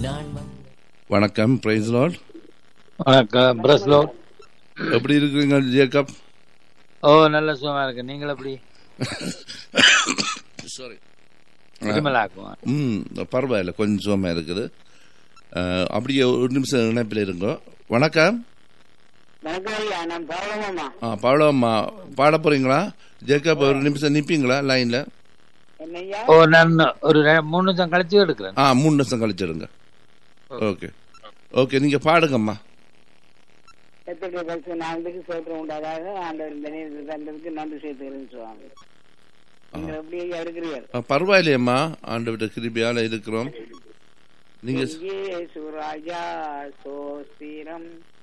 நாள் வந்து வணக்கம் பிரைஸ் லார்ட் வணக்கம் பிரஸ்லோ எப்படி இருக்கிறீங்க ஜேக்கப் ஓ நல்ல சுகமா இருக்கு நீங்கள் எப்படி சாரி திருமலாக்குவோம் ம் பரவாயில்ல கொஞ்சம் சுகமாக இருக்குது அஹ், அப்படியே ஒரு நிமிஷம் இணைப்பில் இருங்கோ வணக்கம் வணக்கம் ஐயா நான் பரவலமாம்மா ஆ பாடம்மா பாட போறீங்களா ஜேக்கப் ஒரு நிமிஷம் நிற்பீங்களா லைனில் என்னய்யா ஓ நான் ஒரு ரெ- மூணு நிமிஷம் கழிச்சு எடுக்கிறேன் ஆ மூணு நிமிஷம் கழிச்சிடுங்க ஓகே ஓகே நீங்கள் பாடுங்கம்மா எத்தனை பரிசு நாளுக்கு சோத்திரம் உண்டாதாக ஆண்டவர் இந்த நேரத்தில் தந்ததுக்கு நன்றி சேர்த்துக்கிறேன்னு சுவாமி நீங்கள் எப்படி ஐயா இருக்கிறீர்கள் ஆ, பரவாயில்லையம்மா ஆண்டு கிருபியால் இருக்கிறோம் நீங்கள் இயேசு ராஜா சோஸ்திரம்